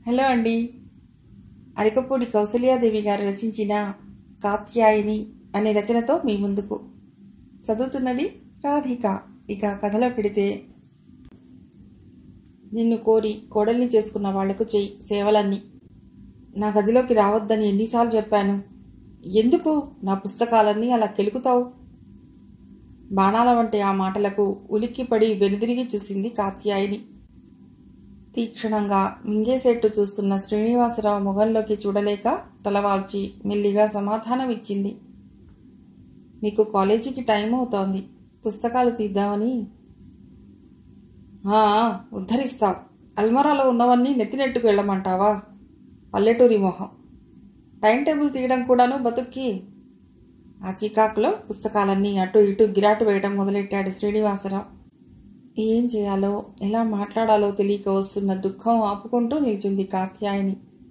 hello అండి అరికపూడి కౌసల్యాదేవి గారు రచించిన కాత్యాయిని అనే రచనతో మీ ముందుకు చదువుతున్నది రాధిక ఇక కథలో పెడితే నిన్ను కోరి కోడల్ని చేసుకున్న వాళ్లకు చెయ్యి సేవలన్నీ నా గదిలోకి రావద్దని ఎన్నిసార్లు చెప్పాను ఎందుకు నా పుస్తకాలన్నీ అలా కెలుకుతావు బాణాల వంటి ఆ మాటలకు ఉలిక్కిపడి వెనుదిరిగి చూసింది కాత్యాయిని తీక్షణంగా మింగేసేట్టు చూస్తున్న శ్రీనివాసరావు ముఖంలోకి చూడలేక తలవాల్చి మెల్లిగా సమాధానమిచ్చింది మీకు కాలేజీకి టైం అవుతోంది పుస్తకాలు తీద్దామని "ఆ, ఉద్ధరిస్తావు అల్మరాలో ఉన్నవన్నీ నెత్తినెట్టుకు వెళ్ళమంటావా పల్లెటూరి మొహం టైం టేబుల్ తీయడం కూడాను బతుక్కి ఆ చికాకులో పుస్తకాలన్నీ అటు ఇటు గిరాటు వేయడం మొదలెట్టాడు శ్రీనివాసరావు ఏం చేయాలో ఎలా మాట్లాడాలో తెలియక వస్తున్న దుఃఖం ఆపుకుంటూ నిల్చుంది కాత్యాయని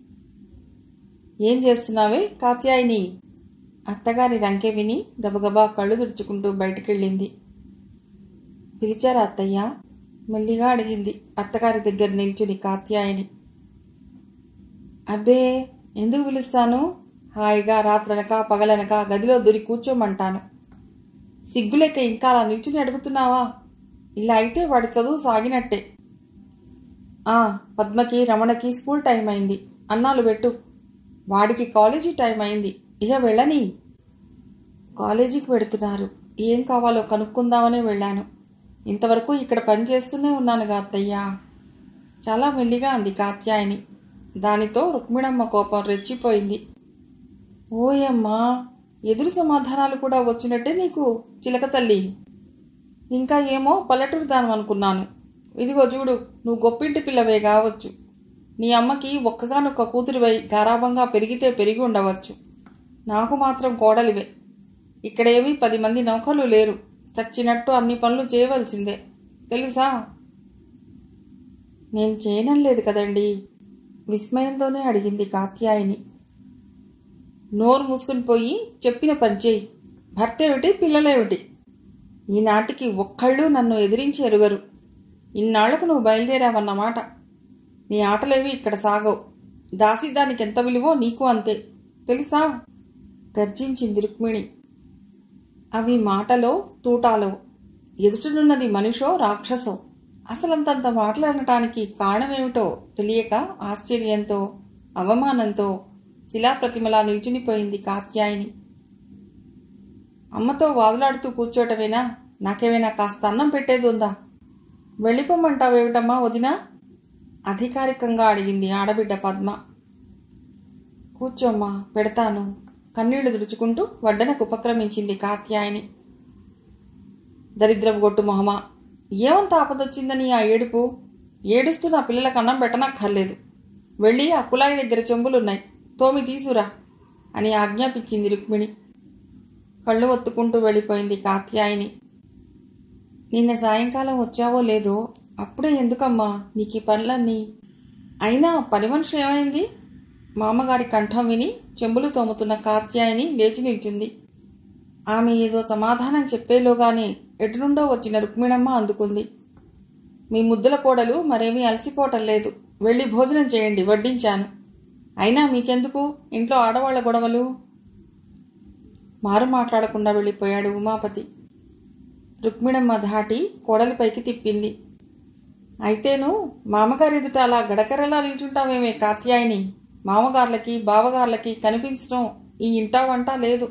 ఏం చేస్తున్నావే కాత్యాయని అత్తగారి రంకె విని గబగబా కళ్ళు తుడుచుకుంటూ బయటికెళ్ళింది పిలిచారా అత్తయ్య మెల్లిగా అడిగింది అత్తగారి దగ్గర నిల్చుని కాత్యాయని అబ్బే ఎందుకు పిలుస్తాను హాయిగా రాత్రనక పగలనక గదిలో దూరి కూర్చోమంటాను సిగ్గులేక ఇంకా అలా నిల్చుని అడుగుతున్నావా ఇలా అయితే వాడి చదువు సాగినట్టే ఆ పద్మకి రమణకి స్కూల్ టైం అయింది అన్నాలు పెట్టు వాడికి కాలేజీ టైం అయింది ఇక వెళ్ళని కాలేజీకి వెడుతున్నారు ఏం కావాలో కనుక్కుందామనే వెళ్ళాను ఇంతవరకు ఇక్కడ పని చేస్తూనే ఉన్నానుగా అత్తయ్యా చాలా మెల్లిగా అంది కాత్యాయని దానితో రుక్మిణమ్మ కోపం రెచ్చిపోయింది ఓయమ్మా ఎదురు సమాధానాలు కూడా వచ్చినట్టే నీకు చిలక తల్లి ఇంకా ఏమో పల్లెటూరు దానం అనుకున్నాను ఇదిగో చూడు నువ్వు గొప్పింటి పిల్లవే కావచ్చు నీ అమ్మకి ఒక్కగానొక్క కూతురివై గారాభంగా పెరిగితే పెరిగి ఉండవచ్చు నాకు మాత్రం కోడలివే ఇక్కడేమీ పది మంది నౌకర్లు లేరు చచ్చినట్టు అన్ని పనులు చేయవలసిందే తెలుసా నేను చేయనలేదు కదండి విస్మయంతోనే అడిగింది కాత్యాయిని నోరు మూసుకుని పోయి చెప్పిన పని చేయి భర్త ఏమిటి పిల్లలేమిటి ఈనాటికి ఒక్కళ్ళు నన్ను ఎదిరించి ఎరుగరు ఇన్నాళ్లకు నువ్వు బయలుదేరావన్నమాట నీ ఆటలేవి ఇక్కడ సాగవు దాసి దానికి ఎంత విలువో నీకు అంతే తెలుసా గర్జించింది రుక్మిణి అవి మాటలో తూటాలో ఎదుటనున్నది మనిషో రాక్షసో అసలంతంత మాట్లాడటానికి కారణమేమిటో తెలియక ఆశ్చర్యంతో అవమానంతో శిలాప్రతిమలా నిల్చునిపోయింది కాత్యాయిని అమ్మతో వాదులాడుతూ కూర్చోటమేనా నాకేమైనా కాస్త అన్నం పెట్టేది ఉందా వెళ్ళిపోమ్మంటావేమిటమ్మా వదినా అధికారికంగా అడిగింది ఆడబిడ్డ పద్మ కూర్చోమ్మా పెడతాను కన్నీళ్లు తుడుచుకుంటూ వడ్డనకు ఉపక్రమించింది కాత్యాయని దరిద్రపు గొట్టు మొహమా ఏమంత ఆపదొచ్చిందని ఆ ఏడుపు ఏడుస్తూ నా పిల్లలకు అన్నం పెట్టనక్కర్లేదు వెళ్ళి ఆ కులాయి దగ్గర చెంబులున్నాయి తోమి తీసురా అని ఆజ్ఞాపించింది రుక్మిణి కళ్ళు ఒత్తుకుంటూ వెళ్ళిపోయింది కాత్యాయిని నిన్న సాయంకాలం వచ్చావో లేదో అప్పుడే ఎందుకమ్మా నీకు ఈ పనులన్నీ అయినా పని మనిషి ఏమైంది మామగారి కంఠం విని చెంబులు తోముతున్న కాత్యాయిని లేచి నిల్చుంది ఆమె ఏదో సమాధానం చెప్పేలోగానే ఎటునుండో వచ్చిన రుక్మిణమ్మ అందుకుంది మీ ముద్దుల కోడలు మరేమీ అలసిపోవటం లేదు వెళ్ళి భోజనం చేయండి వడ్డించాను అయినా మీకెందుకు ఇంట్లో ఆడవాళ్ల గొడవలు మారు మాట్లాడకుండా వెళ్ళిపోయాడు ఉమాపతి రుక్మిణమ్మ ధాటి కోడలిపైకి తిప్పింది అయితేను మామగారి ఎదుట అలా గడకరలా నిల్చుంటామేమే కాత్యాయిని మామగార్లకి బావగార్లకి కనిపించడం ఈ ఇంటా వంట లేదు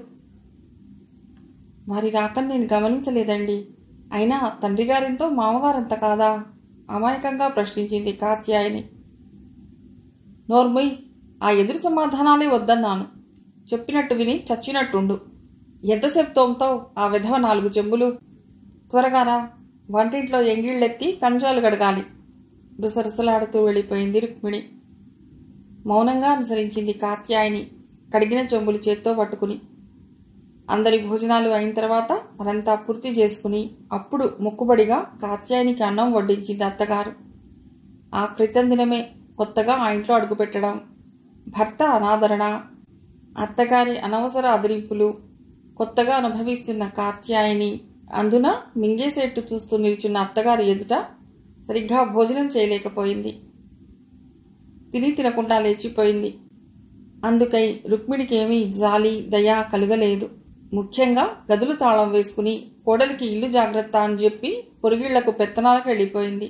వారి రాకని నేను గమనించలేదండి అయినా తండ్రి గారింతో మామగారంత కాదా అమాయకంగా ప్రశ్నించింది కాత్యాయని నోర్ముయ్ ఆ ఎదురు సమాధానాలే వద్దన్నాను చెప్పినట్టు విని చచ్చినట్టుండు ఎంతసేపు తోముతావు ఆ విధవ నాలుగు చెంబులు త్వరగారా వంటింట్లో ఎంగిళ్ళెత్తి కంజాలు గడగాలి రుసరుసలాడుతూ వెళ్ళిపోయింది రుక్మిణి మౌనంగా అనుసరించింది కాత్యాయని కడిగిన చెంబులు చేత్తో పట్టుకుని అందరి భోజనాలు అయిన తర్వాత అదంతా పూర్తి చేసుకుని అప్పుడు మొక్కుబడిగా కాత్యాయనికి అన్నం వడ్డించింది అత్తగారు ఆ క్రితం దినమే కొత్తగా ఆ ఇంట్లో అడుగుపెట్టడం భర్త అనాదరణ అత్తగారి అనవసర అదిరింపులు కొత్తగా అనుభవిస్తున్న కాత్యాయని అందున మింగేసేట్టు చూస్తూ నిల్చున్న అత్తగారి ఎదుట సరిగ్గా భోజనం చేయలేకపోయింది తిని తినకుండా లేచిపోయింది అందుకై రుక్మిణికి ఏమీ జాలి దయ కలుగలేదు ముఖ్యంగా గదులు తాళం వేసుకుని కోడలికి ఇల్లు జాగ్రత్త అని చెప్పి పొరుగిళ్లకు పెత్తనాలకు వెళ్ళిపోయింది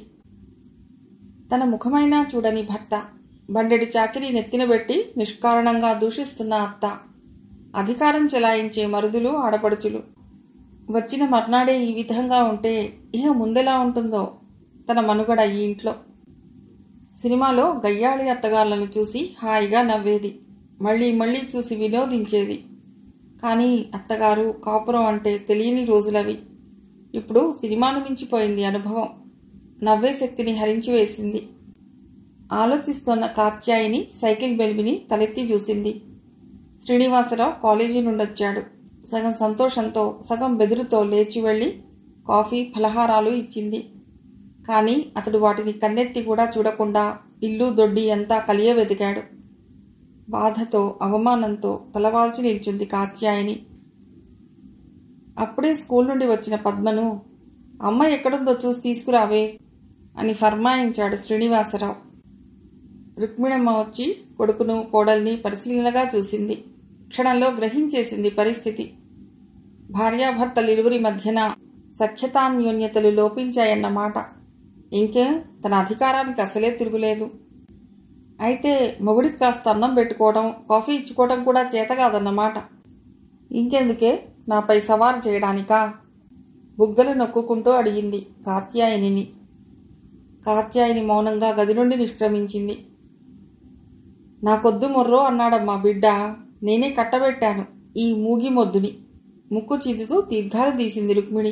తన ముఖమైనా చూడని భర్త బండెడు చాకిరి నెత్తినబెట్టి నిష్కారణంగా దూషిస్తున్న అత్త అధికారం చెలాయించే మరుదులు ఆడపడుచులు వచ్చిన మర్నాడే ఈ విధంగా ఉంటే ఇహ ముందెలా ఉంటుందో తన మనుగడ ఈ ఇంట్లో సినిమాలో గయ్యాళి అత్తగారులను చూసి హాయిగా నవ్వేది మళ్ళీ మళ్ళీ చూసి వినోదించేది కానీ అత్తగారు కాపురం అంటే తెలియని రోజులవి ఇప్పుడు సినిమాను మించిపోయింది అనుభవం నవ్వే శక్తిని హరించి వేసింది ఆలోచిస్తోన్న కాత్యాయిని సైకిల్ బెల్బిని తలెత్తి చూసింది శ్రీనివాసరావు కాలేజీ నుండొచ్చాడు సగం సంతోషంతో సగం బెదురుతో లేచి వెళ్ళి కాఫీ ఫలహారాలు ఇచ్చింది కానీ అతడు వాటిని కన్నెత్తి కూడా చూడకుండా ఇల్లు దొడ్డి అంతా కలియ వెతికాడు బాధతో అవమానంతో తలవాల్చి నిల్చుంది కాత్యాయని అప్పుడే స్కూల్ నుండి వచ్చిన పద్మను అమ్మ ఎక్కడుందో చూసి తీసుకురావే అని ఫర్మాయించాడు శ్రీనివాసరావు రుక్మిణమ్మ వచ్చి కొడుకును కోడల్ని పరిశీలనగా చూసింది క్షణంలో గ్రహించేసింది పరిస్థితి భార్యాభర్తలిరువురి మధ్యన సఖ్యతాన్యోన్యతలు లోపించాయన్నమాట ఇంకేం తన అధికారానికి అసలే తిరుగులేదు అయితే మొగుడికి కాస్త అన్నం పెట్టుకోవడం కాఫీ ఇచ్చుకోవడం కూడా చేత కాదన్నమాట ఇంకెందుకే నాపై సవాలు చేయడానికా బుగ్గలు నొక్కుకుంటూ అడిగింది కాత్యాయనిని కాత్యాయని మౌనంగా గది నుండి నిష్క్రమించింది నాకొద్దు మొర్రో అన్నాడమ్మా బిడ్డ నేనే కట్టబెట్టాను ఈ మూగి మొద్దుని ముక్కు చిదుతూ దీర్ఘాలు తీసింది రుక్మిణి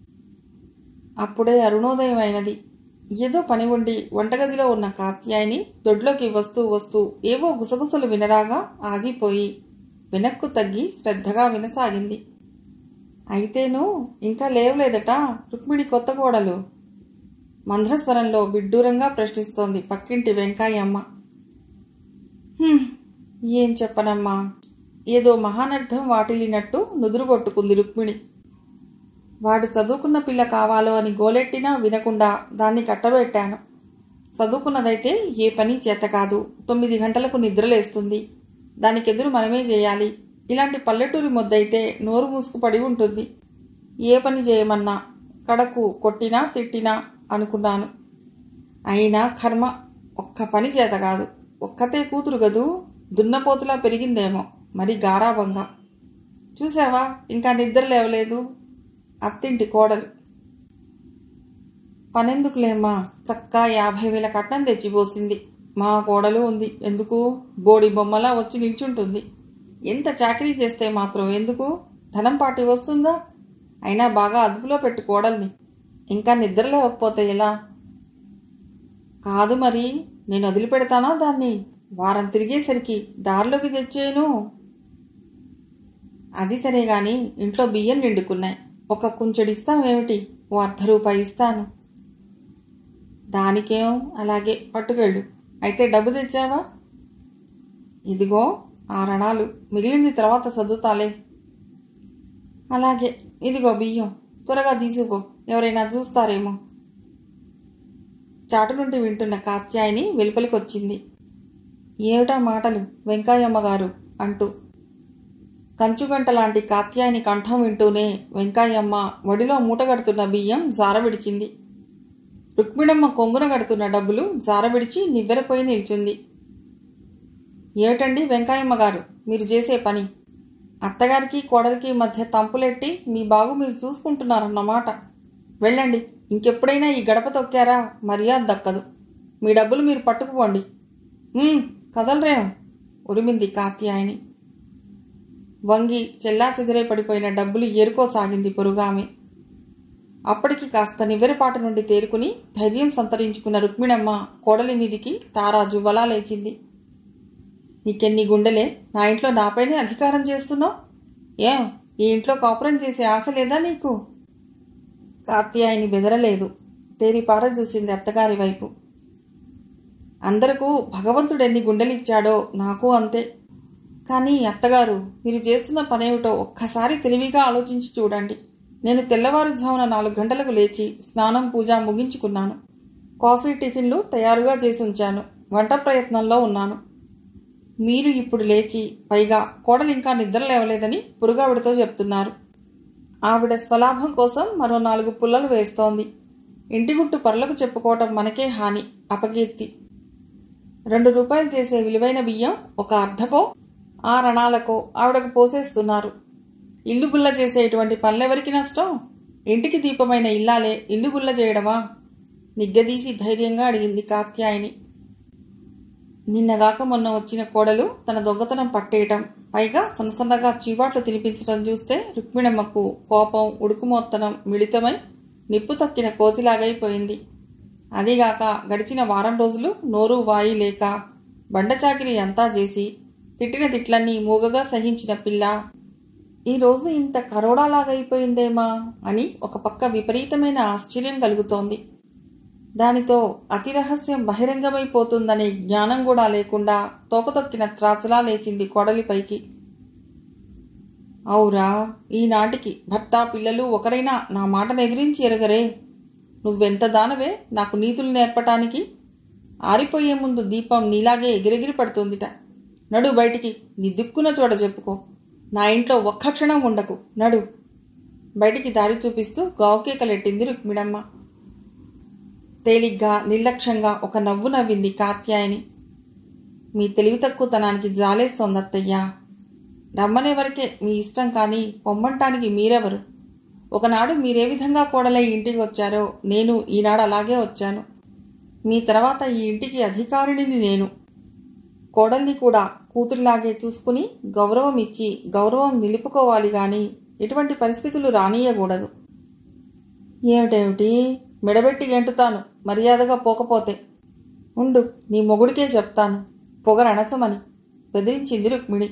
అప్పుడే అరుణోదయం అయినది ఏదో పని ఉండి వంటగదిలో ఉన్న కాత్యాయిని దొడ్లోకి వస్తూ వస్తూ ఏవో గుసగుసలు వినరాగా ఆగిపోయి వెనక్కు తగ్గి శ్రద్ధగా వినసాగింది అయితేను ఇంకా లేవలేదట రుక్మిణి కొత్త కోడలు మంద్రస్వరంలో బిడ్డూరంగా ప్రశ్నిస్తోంది పక్కింటి వెంకాయమ్మ "హ్మ్, ఏం చెప్పనమ్మా ఏదో మహానర్థం వాటిల్లినట్టు నుదురు కొట్టుకుంది రుక్మిణి వాడు చదువుకున్న పిల్ల కావాలో అని గోలెట్టినా వినకుండా దాన్ని కట్టబెట్టాను చదువుకున్నదైతే ఏ పని చేత కాదు తొమ్మిది గంటలకు నిద్రలేస్తుంది దానికెదురు మనమే చేయాలి ఇలాంటి పల్లెటూరి మొద్దైతే నోరు మూసుకుపడి ఉంటుంది ఏ పని చేయమన్నా కడకు కొట్టినా తిట్టినా అనుకున్నాను అయినా కర్మ ఒక్క పని చేత కాదు ఒక్కతే కూతురు గదు దున్నపోతులా పెరిగిందేమో మరి గారాబంగా చూసావా ఇంకా నిద్ర లేవలేదు అత్తింటి కోడలు పనెందుకులేమ్మా చక్కా యాభై వేల కట్నం తెచ్చిపోసింది మా కోడలు ఉంది ఎందుకు బోడి బొమ్మలా వచ్చి నిల్చుంటుంది ఎంత చాకరీ చేస్తే మాత్రం ఎందుకు ధనం పాటి వస్తుందా అయినా బాగా అదుపులో పెట్టు కోడల్ని ఇంకా నిద్ర లేకపోతే ఎలా కాదు మరి నేను వదిలిపెడతానా దాన్ని వారం తిరిగేసరికి దారిలోకి తెచ్చేను అది సరే గాని ఇంట్లో బియ్యం నిండుకున్నాయి ఒక కుంచెడిస్తావేమిటి ఓ అర్ధ రూపాయి ఇస్తాను దానికేం అలాగే పట్టుకెళ్ళు అయితే డబ్బు తెచ్చావా ఇదిగో ఆరణాలు మిగిలింది తర్వాత చదువుతాలే అలాగే ఇదిగో బియ్యం త్వరగా తీసుకుపో ఎవరైనా చూస్తారేమో చాటు నుండి వింటున్న కాత్యాయిని వెలుపలికొచ్చింది ఏమిటా మాటలు వెంకాయమ్మ గారు అంటూ కంచుగంట లాంటి కాత్యాయిని కంఠం వింటూనే వెంకాయమ్మ వడిలో మూటగడుతున్న బియ్యం జారవిడిచింది రుక్మిణమ్మ కొంగున గడుతున్న డబ్బులు జారవిడిచి నివ్వెరపోయి నిల్చుంది ఏమిటండి వెంకాయమ్మ గారు మీరు చేసే పని అత్తగారికి కోడలికి మధ్య తంపులెట్టి మీ బాగు మీరు చూసుకుంటున్నారన్నమాట వెళ్ళండి ఇంకెప్పుడైనా ఈ గడప తొక్కారా మర్యాద దక్కదు మీ డబ్బులు మీరు పట్టుకుపోండి "ఉమ్, కదలరేం ఉరిమింది కాత్యాయని వంగి చెల్లా చెదిరే పడిపోయిన డబ్బులు ఏరుకోసాగింది పొరుగామె అప్పటికి కాస్త నివ్వెరపాటు నుండి తేరుకుని ధైర్యం సంతరించుకున్న రుక్మిణమ్మ కోడలి మీదికి తారాజు వలా లేచింది నీకెన్ని గుండెలే నా ఇంట్లో నాపైనే అధికారం చేస్తున్నావు ఏం ఈ ఇంట్లో కాపురం చేసే ఆశ లేదా నీకు కాత్యాయని బెదరలేదు తేరిపార చూసింది అత్తగారి వైపు అందరకు భగవంతుడు ఎన్ని గుండెలిచ్చాడో నాకు అంతే కానీ అత్తగారు మీరు చేస్తున్న పనేమిటో ఒక్కసారి తెలివిగా ఆలోచించి చూడండి నేను తెల్లవారుజామున నాలుగు గంటలకు లేచి స్నానం పూజ ముగించుకున్నాను కాఫీ టిఫిన్లు తయారుగా చేసి ఉంచాను వంట ప్రయత్నంలో ఉన్నాను మీరు ఇప్పుడు లేచి పైగా కోడలు ఇంకా నిద్ర లేవలేదని పురుగావిడతో చెప్తున్నారు ఆవిడ స్వలాభం కోసం మరో నాలుగు పుల్లలు వేస్తోంది ఇంటి గుట్టు పరులకు చెప్పుకోవటం మనకే హాని అపకీర్తి రెండు రూపాయలు చేసే విలువైన బియ్యం ఒక అర్ధకో ఆ రణాలకో ఆవిడకు పోసేస్తున్నారు ఇల్లు గుల్ల చేసేటువంటి పనులెవరికి నష్టం ఇంటికి దీపమైన ఇల్లాలే ఇల్లు గుల్ల చేయడమా నిగ్గదీసి ధైర్యంగా అడిగింది కాత్యాయని నిన్నగాక మొన్న వచ్చిన కోడలు తన దొంగతనం పట్టేయటం పైగా సన్నసన్నగా చీవాట్లు తినిపించడం చూస్తే రుక్మిణమ్మకు కోపం ఉడుకుమోత్తనం మిళితమై నిప్పు తక్కిన కోతిలాగైపోయింది అదీగాక గడిచిన వారం రోజులు నోరు వాయి లేక బండచాకిరి అంతా చేసి తిట్టిన తిట్లన్నీ మూగగా సహించిన పిల్ల ఈరోజు ఇంత కరోడాలాగైపోయిందేమా అని ఒక పక్క విపరీతమైన ఆశ్చర్యం కలుగుతోంది దానితో అతి రహస్యం బహిరంగమైపోతుందనే జ్ఞానం కూడా లేకుండా తోకతొక్కిన త్రాచులా లేచింది కొడలిపైకి అవురా ఈనాటికి భర్త పిల్లలు ఒకరైనా నా మాటను ఎదిరించి ఎరగరే నువ్వెంత దానవే నాకు నీతులు నేర్పటానికి ఆరిపోయే ముందు దీపం నీలాగే ఎగిరెగిరి పడుతుందిట నడు బయటికి నీ దిక్కున చోట చెప్పుకో నా ఇంట్లో ఒక్క క్షణం ఉండకు నడు బయటికి దారి చూపిస్తూ గావుకేకలెట్టింది రుక్మిణమ్మ తేలిగ్గా నిర్లక్ష్యంగా ఒక నవ్వు నవ్వింది కాత్యాయని మీ తెలివి తక్కువతనానికి జాలేస్తోంది అత్తయ్యా రమ్మనే వరకే మీ ఇష్టం కానీ పొమ్మంటానికి మీరెవరు ఒకనాడు మీరే విధంగా కోడలై ఇంటికి వచ్చారో నేను ఈనాడు అలాగే వచ్చాను మీ తర్వాత ఈ ఇంటికి అధికారిణిని నేను కోడల్ని కూడా కూతురిలాగే చూసుకుని గౌరవం ఇచ్చి గౌరవం నిలుపుకోవాలి గాని ఎటువంటి పరిస్థితులు రానియకూడదు ఏమిటేమిటి మెడబెట్టి గెంటుతాను మర్యాదగా పోకపోతే ఉండు నీ మొగుడికే చెప్తాను పొగరణచమని బెదిరించింది రుక్మిణి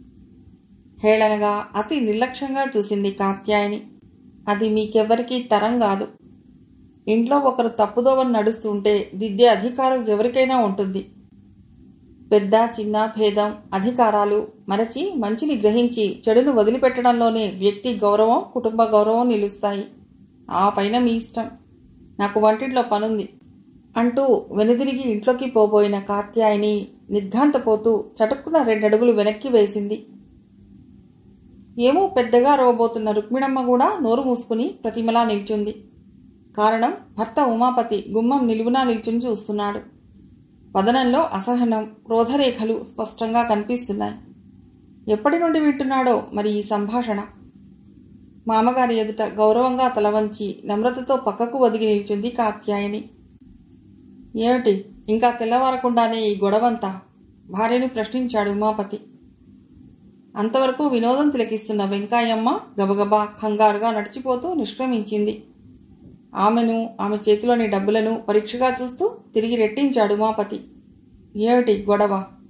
హేళనగా అతి నిర్లక్ష్యంగా చూసింది కాత్యాయని అది మీకెవ్వరికీ తరం కాదు ఇంట్లో ఒకరు తప్పుదోవని నడుస్తుంటే దిద్దే అధికారం ఎవరికైనా ఉంటుంది పెద్ద చిన్న భేదం అధికారాలు మరచి మంచిని గ్రహించి చెడును వదిలిపెట్టడంలోనే వ్యక్తి గౌరవం కుటుంబ గౌరవం నిలుస్తాయి ఆ పైన మీ ఇష్టం నాకు వంటింట్లో పనుంది అంటూ వెనుదిరిగి ఇంట్లోకి పోబోయిన కాత్యాయని నిర్ఘాంతపోతూ చటుక్కున రెండడుగులు వెనక్కి వేసింది ఏమో పెద్దగా రవ్వబోతున్న రుక్మిణమ్మ కూడా నోరు మూసుకుని ప్రతిమలా నిల్చుంది కారణం భర్త ఉమాపతి గుమ్మం నిలువునా నిల్చుని చూస్తున్నాడు వదనంలో అసహనం క్రోధరేఖలు స్పష్టంగా కనిపిస్తున్నాయి ఎప్పటి నుండి వింటున్నాడో మరి ఈ సంభాషణ మామగారి ఎదుట గౌరవంగా తలవంచి నమ్రతతో పక్కకు ఒదిగి నిల్చుంది కాత్యాయని ఏమిటి ఇంకా తెల్లవారకుండానే ఈ గొడవంతా భార్యను ప్రశ్నించాడు ఉమాపతి అంతవరకు వినోదం తిలకిస్తున్న వెంకాయమ్మ గబగబా కంగారుగా నడిచిపోతూ నిష్క్రమించింది ఆమెను ఆమె చేతిలోని డబ్బులను పరీక్షగా చూస్తూ తిరిగి రెట్టించాడు ఉమాపతి ఏమిటి గొడవ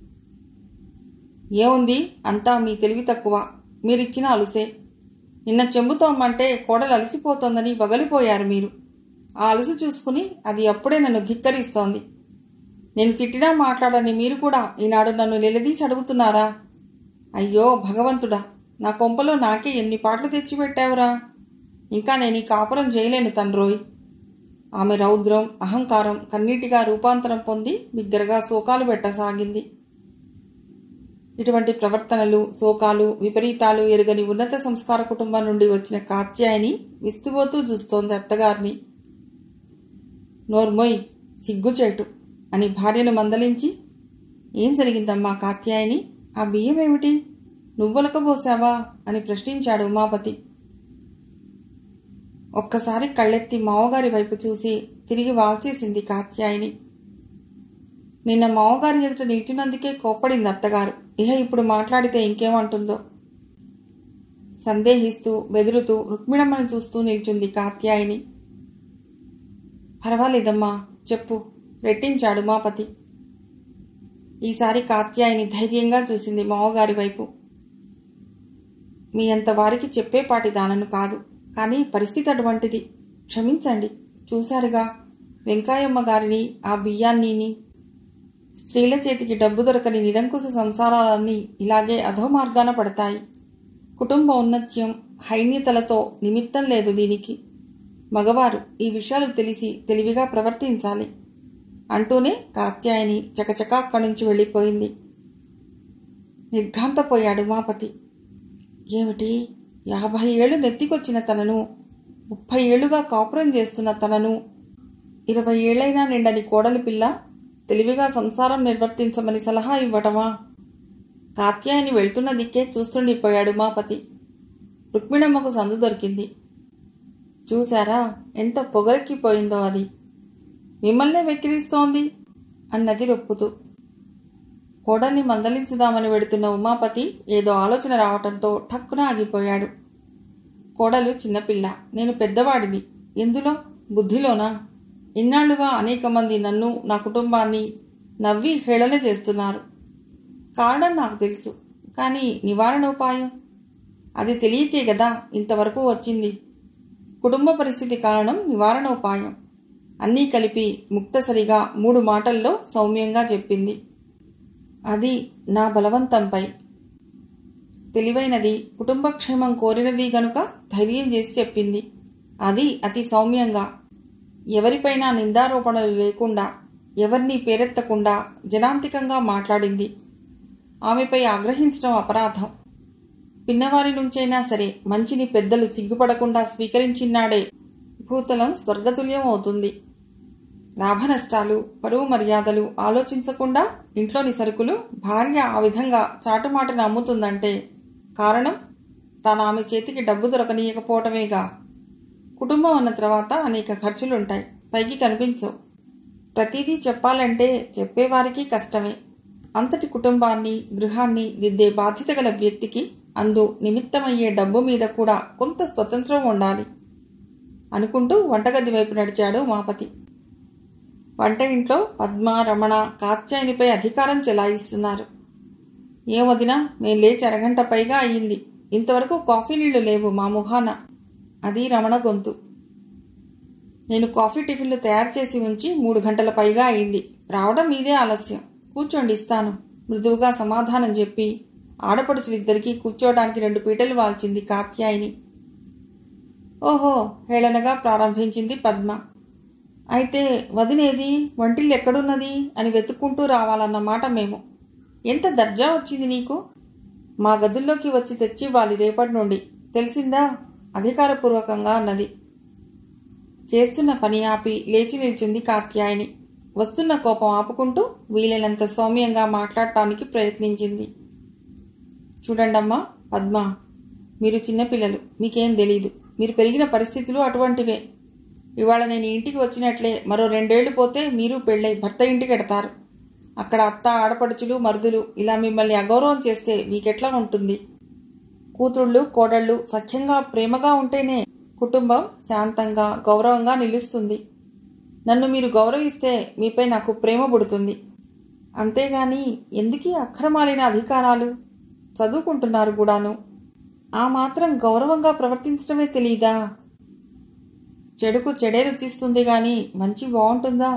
ఏముంది అంతా మీ తెలివి తక్కువ మీరిచ్చిన అలుసే నిన్న చెంబుతోమ్మంటే కోడలు అలసిపోతోందని వగలిపోయారు మీరు ఆ అలుసు చూసుకుని అది అప్పుడే నన్ను ధిక్కరిస్తోంది నేను తిట్టినా మాట్లాడని మీరు కూడా ఈనాడు నన్ను నిలదీసి అడుగుతున్నారా అయ్యో భగవంతుడా నా కొంపలో నాకే ఎన్ని పాటలు తెచ్చిపెట్టావురా ఇంకా నేను ఈ కాపురం చేయలేను తండ్రోయ్ ఆమె రౌద్రం అహంకారం కన్నీటిగా రూపాంతరం పొంది బిగ్గరగా శోకాలు పెట్టసాగింది ఇటువంటి ప్రవర్తనలు శోకాలు విపరీతాలు ఎరుగని ఉన్నత సంస్కార కుటుంబం నుండి వచ్చిన కాత్యాయని విస్తుపోతూ చూస్తోంది అత్తగారిని నోర్మొయ్ సిగ్గుచేటు అని భార్యను మందలించి ఏం జరిగిందమ్మా కాత్యాయని ఆ బియ్యం ఏమిటి నువ్వొలకబోసావా అని ప్రశ్నించాడు ఉమాపతి ఒక్కసారి కళ్ళెత్తి మావగారి వైపు చూసి తిరిగి వాల్చేసింది కాత్యాయని నిన్న మావగారి ఎదుట నిల్చున్నందుకే కోప్పడింది అత్తగారు ఇహ ఇప్పుడు మాట్లాడితే ఇంకేమంటుందో సందేహిస్తూ బెదురుతూ రుక్మిణమ్మని చూస్తూ నిల్చుంది కాత్యాయని పర్వాలేదమ్మా చెప్పు రెట్టించాడు మాపతి ఈసారి కాత్యాయని ధైర్యంగా చూసింది మావగారి వైపు మీ అంత వారికి చెప్పేపాటి దానను కాదు కానీ పరిస్థితి అటువంటిది క్షమించండి చూశారుగా వెంకాయమ్మ గారిని ఆ బియ్యాన్ని స్త్రీల చేతికి డబ్బు దొరకని నిరంకుశ సంసారాలన్నీ ఇలాగే అధోమార్గాన పడతాయి కుటుంబ ఉన్నత్యం హైన్యతలతో నిమిత్తం లేదు దీనికి మగవారు ఈ విషయాలు తెలిసి తెలివిగా ప్రవర్తించాలి అంటూనే కాత్యాయని చకచకా అక్కడి నుంచి వెళ్ళిపోయింది నిర్ఘాంతపోయాడు ఉమాపతి ఏమిటి యాభై ఏళ్ళు నెత్తికొచ్చిన తనను ముప్పై ఏళ్లుగా కాపురం చేస్తున్న తనను ఇరవై ఏళ్లైనా నిండని కోడలి పిల్ల తెలివిగా సంసారం నిర్వర్తించమని సలహా ఇవ్వటమా కాత్యాయని వెళ్తున్న దిక్కే చూస్తుండిపోయాడు ఉమాపతి రుక్మిణమ్మకు సందు దొరికింది చూశారా ఎంత పొగరెక్కిపోయిందో అది మిమ్మల్నే వెక్కిరిస్తోంది అన్నది రొప్పుతూ కోడల్ని మందలించుదామని వెడుతున్న ఉమాపతి ఏదో ఆలోచన రావటంతో ఠక్కున ఆగిపోయాడు కోడలు చిన్నపిల్ల నేను పెద్దవాడిని ఎందులో బుద్ధిలోనా ఇన్నాళ్లుగా అనేక మంది నన్ను నా కుటుంబాన్ని నవ్వి హేళన చేస్తున్నారు కారణం నాకు తెలుసు కానీ నివారణ ఉపాయం అది తెలియకే గదా ఇంతవరకు వచ్చింది కుటుంబ పరిస్థితి కారణం నివారణ ఉపాయం అన్నీ కలిపి ముక్తసరిగా మూడు మాటల్లో సౌమ్యంగా చెప్పింది అది నా బలవంతంపై తెలివైనది కుటుంబక్షేమం కోరినది గనుక ధైర్యం చేసి చెప్పింది అది అతి సౌమ్యంగా ఎవరిపైనా నిందారోపణలు లేకుండా ఎవరిని పేరెత్తకుండా జనాంతికంగా మాట్లాడింది ఆమెపై ఆగ్రహించడం అపరాధం పిన్నవారి నుంచైనా సరే మంచిని పెద్దలు సిగ్గుపడకుండా స్వీకరించినాడే భూతలం స్వర్గతుల్యం అవుతుంది లాభనష్టాలు పరువు మర్యాదలు ఆలోచించకుండా ఇంట్లోని సరుకులు భార్య ఆ విధంగా చాటుమాటను అమ్ముతుందంటే కారణం తాను ఆమె చేతికి డబ్బు దొరకనీయకపోవటమేగా కుటుంబం అన్న తర్వాత అనేక ఖర్చులుంటాయి పైకి కనిపించవు ప్రతిదీ చెప్పాలంటే చెప్పేవారికి కష్టమే అంతటి కుటుంబాన్ని గృహాన్ని దిద్దే బాధ్యత గల వ్యక్తికి అందు నిమిత్తమయ్యే డబ్బు మీద కూడా కొంత స్వతంత్రం ఉండాలి అనుకుంటూ వంటగది వైపు నడిచాడు మాపతి వంట ఇంట్లో పద్మ రమణ కాత్యాయనిపై అధికారం చెలాయిస్తున్నారు ఏ వదినా మేం లేచి అరగంట పైగా అయ్యింది ఇంతవరకు కాఫీ నీళ్లు లేవు మా ముఖాన అది రమణ గొంతు నేను కాఫీ టిఫిన్లు తయారు చేసి ఉంచి మూడు గంటల పైగా అయింది రావడం మీదే ఆలస్యం కూర్చోండి ఇస్తాను మృదువుగా సమాధానం చెప్పి ఆడపడుచులిద్దరికీ కూర్చోవడానికి రెండు పీటలు వాల్చింది కాత్యాయిని ఓహో హేళనగా ప్రారంభించింది పద్మ అయితే వదినేది వంటిల్లు ఎక్కడున్నది అని వెతుక్కుంటూ రావాలన్నమాట మేము ఎంత దర్జా వచ్చింది నీకు మా గదుల్లోకి వచ్చి తెచ్చివ్వాలి రేపటి నుండి తెలిసిందా అధికారపూర్వకంగా అన్నది చేస్తున్న పని ఆపి లేచి నిల్చుంది కాత్యాయని వస్తున్న కోపం ఆపుకుంటూ వీలైనంత సౌమ్యంగా మాట్లాడటానికి ప్రయత్నించింది చూడండమ్మా పద్మ మీరు చిన్నపిల్లలు మీకేం తెలీదు మీరు పెరిగిన పరిస్థితులు అటువంటివే ఇవాళ నేను ఇంటికి వచ్చినట్లే మరో రెండేళ్లు పోతే మీరు పెళ్ళై భర్త ఇంటికి ఎడతారు అక్కడ అత్త ఆడపడుచులు మరుదులు ఇలా మిమ్మల్ని అగౌరవం చేస్తే మీకెట్లా ఉంటుంది కూతుళ్ళు కోడళ్ళు సఖ్యంగా ప్రేమగా ఉంటేనే కుటుంబం శాంతంగా గౌరవంగా నిలుస్తుంది నన్ను మీరు గౌరవిస్తే మీపై నాకు ప్రేమ పుడుతుంది అంతేగాని ఎందుకీ అక్రమాలైన అధికారాలు చదువుకుంటున్నారు కూడాను ఆ మాత్రం గౌరవంగా ప్రవర్తించడమే తెలీదా చెడుకు చెడే రుచిస్తుంది గాని మంచి బాగుంటుందా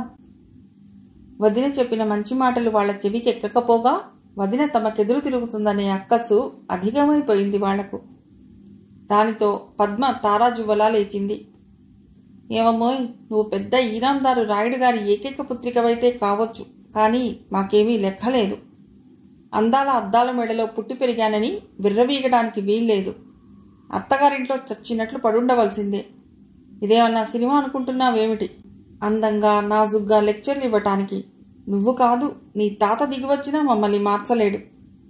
వదిన చెప్పిన మంచి మాటలు వాళ్ల చెవికి ఎక్కకపోగా వదిన తమకెదురు తిరుగుతుందనే అక్కసు అధికమైపోయింది వాళ్లకు దానితో పద్మ తారాజువ్వలా లేచింది ఏమమ్మోయ్ నువ్వు పెద్ద ఈనాందారు రాయుడు గారి ఏకైక పుత్రికవైతే కావచ్చు కానీ మాకేమీ లెక్కలేదు అందాల అద్దాల మెడలో పుట్టి పెరిగానని విర్రవీగడానికి వీల్లేదు అత్తగారింట్లో చచ్చినట్లు పడుండవలసిందే ఇదేమన్నా సినిమా అనుకుంటున్నావేమిటి అందంగా నాజుగ్గా లెక్చర్లు ఇవ్వటానికి నువ్వు కాదు నీ తాత దిగివచ్చినా మమ్మల్ని మార్చలేడు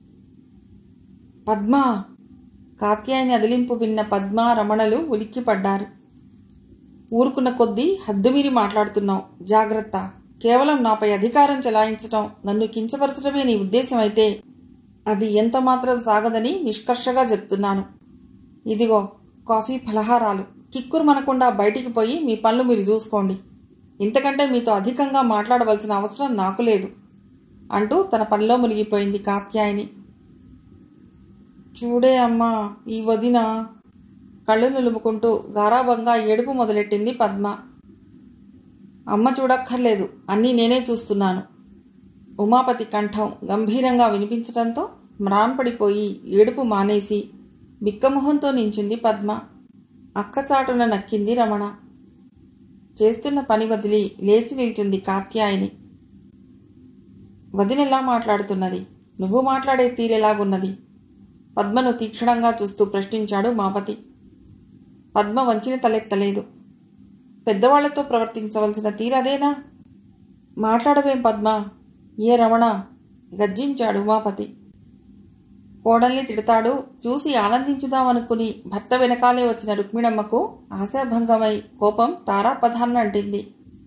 పద్మ కాత్యాయని అదిలింపు విన్న పద్మ రమణలు ఉలిక్కిపడ్డారు ఊరుకున్న కొద్దీ హద్దుమీరి మాట్లాడుతున్నావు జాగ్రత్త కేవలం నాపై అధికారం చెలాయించటం నన్ను కించపరచడమే నీ ఉద్దేశం అయితే అది ఎంత మాత్రం సాగదని నిష్కర్షగా చెప్తున్నాను ఇదిగో కాఫీ ఫలహారాలు కిక్కురు మనకుండా బయటికి పోయి మీ పనులు మీరు చూసుకోండి ఇంతకంటే మీతో అధికంగా మాట్లాడవలసిన అవసరం నాకు లేదు అంటూ తన పనిలో మునిగిపోయింది కాత్యాయని చూడే అమ్మా ఈ వదిన కళ్ళు నులుముకుంటూ గారాబంగా ఏడుపు మొదలెట్టింది పద్మ అమ్మ చూడక్కర్లేదు అన్నీ నేనే చూస్తున్నాను ఉమాపతి కంఠం గంభీరంగా వినిపించటంతో మ్రాన్పడిపోయి ఏడుపు మానేసి బిక్కమొహంతో నించుంది పద్మ అక్కచాటున నక్కింది రమణ చేస్తున్న పని వదిలి లేచి నిల్చుంది కాత్యాయని వదినెలా మాట్లాడుతున్నది నువ్వు మాట్లాడే తీరెలాగున్నది పద్మను తీక్షణంగా చూస్తూ ప్రశ్నించాడు మాపతి పద్మ వంచిన తలెత్తలేదు పెద్దవాళ్లతో ప్రవర్తించవలసిన తీరదేనా మాట్లాడవేం పద్మ ఏ రమణ గర్జించాడు ఉమాపతి కోడల్ని తిడతాడు చూసి ఆనందించుదామనుకుని భర్త వెనకాలే వచ్చిన రుక్మిణమ్మకు ఆశాభంగమై కోపం తారాపధాన్నంటింది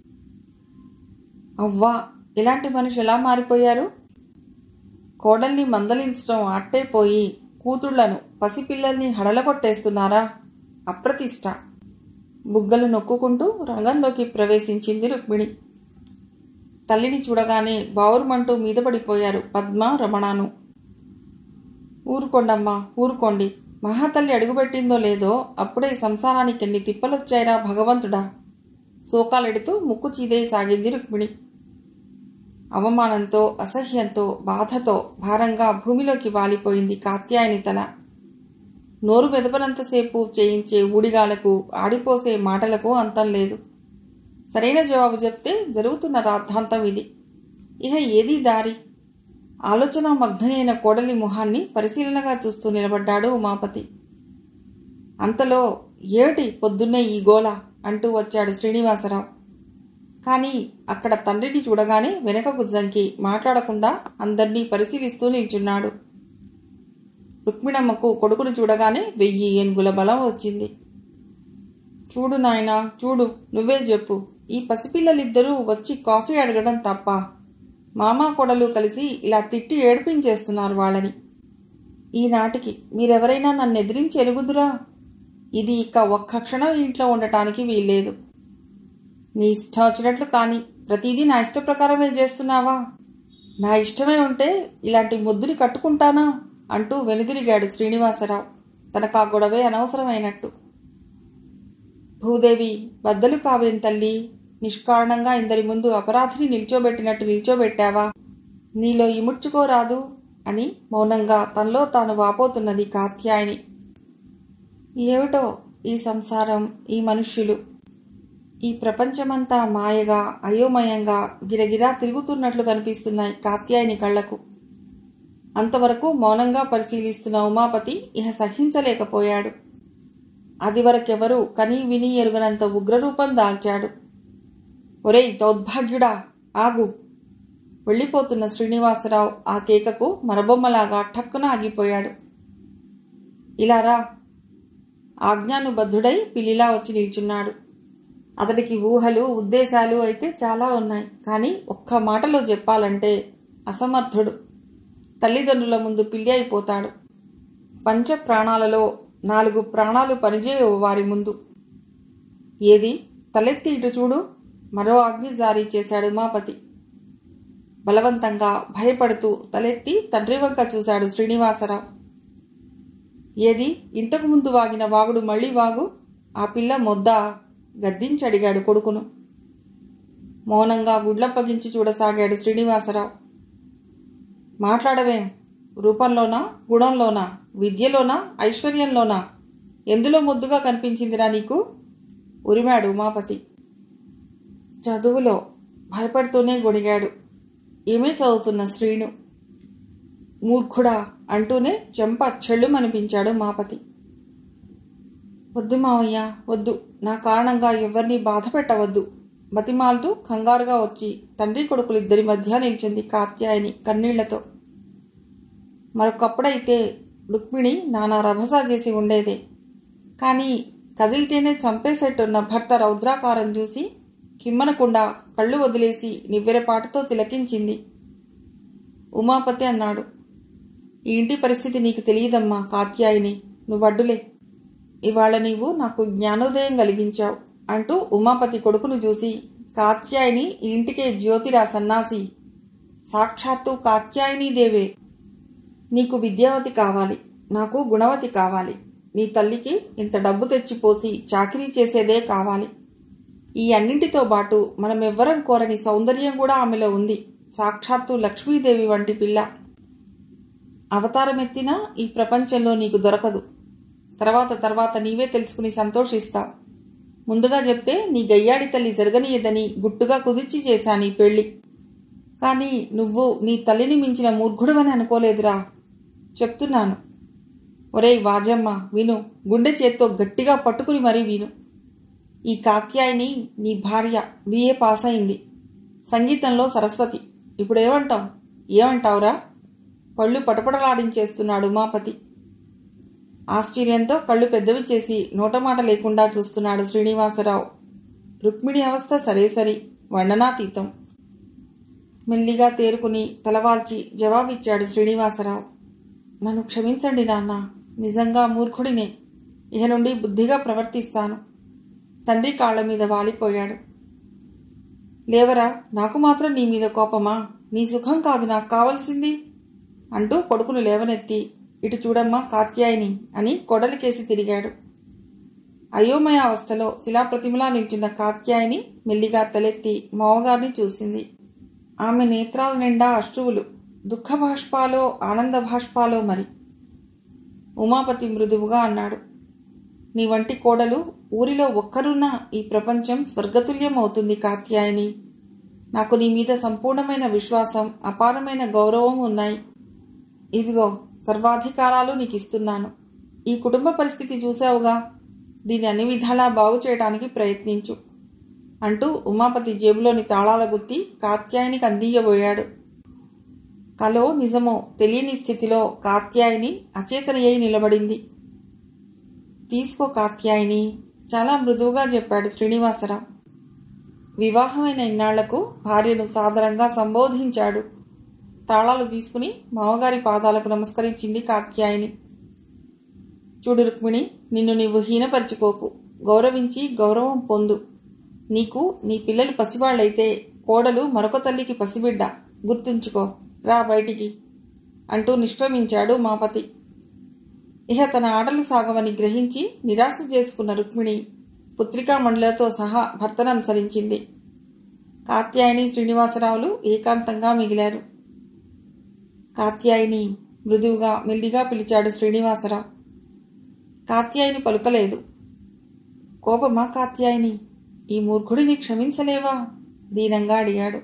అవ్వా ఇలాంటి మనిషి ఎలా మారిపోయారు కోడల్ని మందలించడం అట్టే పోయి కూతుళ్లను పసిపిల్లల్ని హడలగొట్టేస్తున్నారా అప్రతిష్ట బుగ్గలు నొక్కుకుంటూ రంగంలోకి ప్రవేశించింది రుక్మిణి తల్లిని చూడగానే బావురుమంటూ మీద పడిపోయారు పద్మ రమణాను ఊరుకోండమ్మా ఊరుకోండి మహాతల్లి అడుగుపెట్టిందో లేదో అప్పుడే సంసారానికి ఎన్ని తిప్పలొచ్చాయిరా భగవంతుడా శోకాలెడుతూ ముక్కు చీదేయసాగింది రుక్మిణి అవమానంతో అసహ్యంతో బాధతో భారంగా భూమిలోకి వాలిపోయింది కాత్యాయని తల నోరు మెదపనంతసేపు చేయించే ఊడిగాలకు ఆడిపోసే మాటలకు అంతం లేదు సరైన జవాబు చెప్తే జరుగుతున్న రాద్ధాంతం ఇది ఇహ ఏదీ దారి ఆలోచన మగ్నయైన కోడలి మొహాన్ని పరిశీలనగా చూస్తూ నిలబడ్డాడు ఉమాపతి అంతలో ఏమిటి పొద్దున్నే ఈ గోల అంటూ వచ్చాడు శ్రీనివాసరావు కానీ అక్కడ తండ్రిని చూడగానే వెనకకు జంకి మాట్లాడకుండా అందర్నీ పరిశీలిస్తూ నిల్చున్నాడు రుక్మిణమ్మకు కొడుకును చూడగానే వెయ్యి ఏనుగుల బలం వచ్చింది చూడు నాయనా చూడు నువ్వే చెప్పు ఈ పసిపిల్లలిద్దరూ వచ్చి కాఫీ అడగడం తప్ప మామా కొడలు కలిసి ఇలా తిట్టి ఏడిపించేస్తున్నారు వాళ్ళని ఈనాటికి మీరెవరైనా నన్ను ఎదిరించి ఎరుగుదురా ఇది ఇక ఒక్క క్షణం ఇంట్లో ఉండటానికి వీల్లేదు నీ ఇష్టం వచ్చినట్లు కానీ ప్రతిదీ నా ఇష్ట ప్రకారమే చేస్తున్నావా నా ఇష్టమే ఉంటే ఇలాంటి ముద్దుని కట్టుకుంటానా అంటూ వెనుదిరిగాడు శ్రీనివాసరావు తనకు ఆ గొడవే అనవసరమైనట్టు భూదేవి బద్దలు కావేం తల్లి నిష్కారణంగా ఇందరి ముందు అపరాధిని నిల్చోబెట్టినట్టు నిల్చోబెట్టావా నీలో ఇముడ్చుకోరాదు అని మౌనంగా తనలో తాను వాపోతున్నది కాత్యాయని ఏమిటో ఈ సంసారం ఈ మనుష్యులు ఈ ప్రపంచమంతా మాయగా అయోమయంగా గిరగిరా తిరుగుతున్నట్లు కనిపిస్తున్నాయి కాత్యాయని కళ్లకు అంతవరకు మౌనంగా పరిశీలిస్తున్న ఉమాపతి ఇహ సహించలేకపోయాడు అది వరకెవరూ కనీ విని ఎరుగనంత ఉగ్రరూపం దాల్చాడు ఒరేయ్ దౌర్భాగ్యుడా ఆగు వెళ్ళిపోతున్న శ్రీనివాసరావు ఆ కేకకు మరబొమ్మలాగా ఠక్కున ఆగిపోయాడు ఇలా రా ఆజ్ఞానుబద్ధుడై పిల్లిలా వచ్చి నిల్చున్నాడు అతడికి ఊహలు ఉద్దేశాలు అయితే చాలా ఉన్నాయి కానీ ఒక్క మాటలో చెప్పాలంటే అసమర్థుడు తల్లిదండ్రుల ముందు పిల్లి అయిపోతాడు పంచ ప్రాణాలలో నాలుగు ప్రాణాలు పనిచేయవు వారి ముందు ఏది తలెత్తి ఇటు చూడు మరో ఆజ్ఞ జారీ చేశాడు ఉమాపతి బలవంతంగా భయపడుతూ తలెత్తి తండ్రి వంక చూశాడు శ్రీనివాసరావు ఏది ఇంతకు ముందు వాగిన వాగుడు మళ్ళీ వాగు ఆ పిల్ల మొద్ద గద్దించడిగాడు కొడుకును మౌనంగా గుడ్లప్పగించి చూడసాగాడు శ్రీనివాసరావు మాట్లాడవేం రూపంలోనా గుణంలోనా విద్యలోనా ఐశ్వర్యంలోనా ఎందులో ముద్దుగా కనిపించిందిరా నీకు ఉరిమాడు ఉమాపతి చదువులో భయపడుతూనే గొడిగాడు ఏమీ చదువుతున్న శ్రీను మూర్ఖుడా అంటూనే చెంప చెళ్ళుమనిపించాడు మాపతి వద్దు మావయ్య వద్దు నా కారణంగా ఎవరిని బాధ పెట్టవద్దు బతిమాలుతూ కంగారుగా వచ్చి తండ్రి కొడుకులిద్దరి మధ్య నిల్చుంది కాత్యాయని కన్నీళ్లతో మరొకప్పుడైతే రుక్మిణి నానా రభస చేసి ఉండేదే కానీ కదిలితేనే చంపేసేట్టున్న భర్త రౌద్రాకారం చూసి కిమ్మనకుండా కళ్ళు వదిలేసి నివ్వెరపాటుతో తిలకించింది ఉమాపతి అన్నాడు ఈ ఇంటి పరిస్థితి నీకు తెలియదమ్మా కాత్యాయిని నువ్వడ్డులే ఇవాళ నీవు నాకు జ్ఞానోదయం కలిగించావు అంటూ ఉమాపతి కొడుకును చూసి కాత్యాయిని ఈ ఇంటికే జ్యోతిరా సన్నాసి సాక్షాత్తు కాత్యాయిని దేవే నీకు విద్యావతి కావాలి నాకు గుణవతి కావాలి నీ తల్లికి ఇంత డబ్బు తెచ్చిపోసి చాకిరీ చేసేదే కావాలి ఈ అన్నింటితో పాటు మనమెవ్వరం కోరని సౌందర్యం కూడా ఆమెలో ఉంది సాక్షాత్తు లక్ష్మీదేవి వంటి పిల్ల అవతారమెత్తినా ఈ ప్రపంచంలో నీకు దొరకదు తర్వాత తర్వాత నీవే తెలుసుకుని సంతోషిస్తావు ముందుగా చెప్తే నీ గయ్యాడి తల్లి జరగనీయదని గుట్టుగా కుదిర్చి చేశాను ఈ పెళ్లి కానీ నువ్వు నీ తల్లిని మించిన మూర్ఖుడవని అనుకోలేదురా చెప్తున్నాను ఒరేయ్ వాజమ్మ విను గుండె చేత్తో గట్టిగా పట్టుకుని మరీ విను ఈ కాత్యాయిని నీ భార్య బిఏ పాస్ అయింది సంగీతంలో సరస్వతి ఇప్పుడు ఏమంటావు ఏమంటావురా పళ్ళు పటపటలాడించేస్తున్నాడు ఉమాపతి ఆశ్చర్యంతో కళ్ళు పెద్దవి చేసి నోటమాట లేకుండా చూస్తున్నాడు శ్రీనివాసరావు రుక్మిణి అవస్థ సరే సరి వర్ణనాతీతం మెల్లిగా తేరుకుని తలవాల్చి జవాబిచ్చాడు శ్రీనివాసరావు నన్ను క్షమించండి నాన్న నిజంగా మూర్ఖుడినే ఇక నుండి బుద్ధిగా ప్రవర్తిస్తాను తండ్రి కాళ్ల మీద వాలిపోయాడు లేవరా నాకు మాత్రం నీ మీద కోపమా నీ సుఖం కాదు నాకు కావలసింది అంటూ కొడుకును లేవనెత్తి ఇటు చూడమ్మా కాత్యాయిని అని కొడలికేసి తిరిగాడు అయోమయ అవస్థలో శిలాప్రతిమలా నిల్చున్న కాత్యాయిని మెల్లిగా తలెత్తి మావగారిని చూసింది ఆమె నేత్రాల నిండా అశ్రువులు దుఃఖ భాష్పాలో ఆనంద భాష్పాలో మరి ఉమాపతి మృదువుగా అన్నాడు నీ వంటి కోడలు ఊరిలో ఒక్కరున్నా ఈ ప్రపంచం స్వర్గతుల్యం అవుతుంది కాత్యాయని నాకు నీ మీద సంపూర్ణమైన విశ్వాసం అపారమైన గౌరవం ఉన్నాయి ఇవిగో సర్వాధికారాలు నీకు ఇస్తున్నాను ఈ కుటుంబ పరిస్థితి చూసావుగా దీన్ని అన్ని విధాలా బాగు చేయడానికి ప్రయత్నించు అంటూ ఉమాపతి జేబులోని తాళాల గుత్తి కాత్యాయనికి అందియబోయాడు కలో నిజమో తెలియని స్థితిలో కాత్యాయిని అచేతనయ్యి నిలబడింది తీసుకో కాత్యాయిని చాలా మృదువుగా చెప్పాడు శ్రీనివాసరావు వివాహమైన ఇన్నాళ్లకు భార్యను సాదరంగా సంబోధించాడు తాళాలు తీసుకుని మామగారి పాదాలకు నమస్కరించింది కాత్యాయిని చూడు రుక్మిణి నిన్ను నీవు హీనపరుచుకోకు గౌరవించి గౌరవం పొందు నీకు నీ పిల్లలు పసివాళ్లైతే కోడలు మరొక తల్లికి పసిబిడ్డ గుర్తుంచుకో రా బయటికి అంటూ నిష్క్రమించాడు మాపతి ఇహ తన ఆటలు సాగవని గ్రహించి నిరాశ చేసుకున్న రుక్మిణి పుత్రికా మండలతో సహా భర్తను అనుసరించింది కాత్యాయని శ్రీనివాసరావులు ఏకాంతంగా మిగిలారు కాత్యాయిని మృదువుగా మెల్లిగా పిలిచాడు శ్రీనివాసరావు కాత్యాయిని పలుకలేదు కోపమా కాత్యాయిని ఈ మూర్ఖుడిని క్షమించలేవా దీనంగా అడిగాడు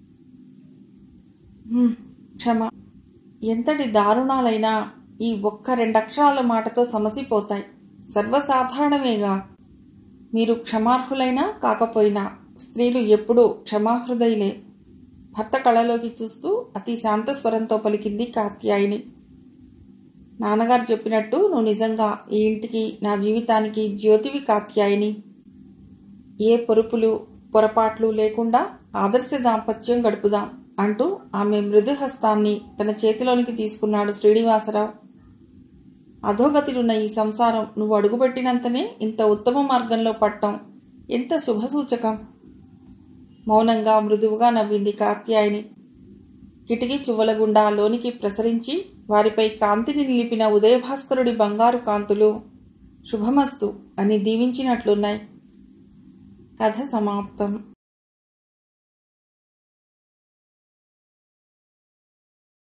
"హ్మ్, క్షమ ఎంతటి దారుణాలైనా ఈ ఒక్క రెండక్షరాల మాటతో సమసిపోతాయి సర్వసాధారణమేగా మీరు క్షమార్హులైనా కాకపోయినా స్త్రీలు ఎప్పుడూ క్షమాహృదయులే భర్త కళలోకి చూస్తూ అతి శాంత స్వరంతో పలికింది కాత్యాయిని నాన్నగారు చెప్పినట్టు నువ్వు నిజంగా ఈ ఇంటికి నా జీవితానికి జ్యోతివి కాత్యాయిని ఏ పొరుపులు పొరపాట్లు లేకుండా ఆదర్శ దాంపత్యం గడుపుదాం అంటూ ఆమె మృదుహస్తాన్ని తన చేతిలోనికి తీసుకున్నాడు శ్రీనివాసరావు అధోగతిలున్న ఈ సంసారం నువ్వు అడుగుపెట్టినంతనే ఇంత ఉత్తమ మార్గంలో పట్టం ఎంత శుభసూచకం మౌనంగా మృదువుగా నవ్వింది కాత్యాయని కిటికీ చువ్వల గుండా లోనికి ప్రసరించి వారిపై కాంతిని నిలిపిన ఉదయభాస్కరుడి బంగారు కాంతులు శుభమస్తు అని దీవించినట్లున్నాయి కథ సమాప్తం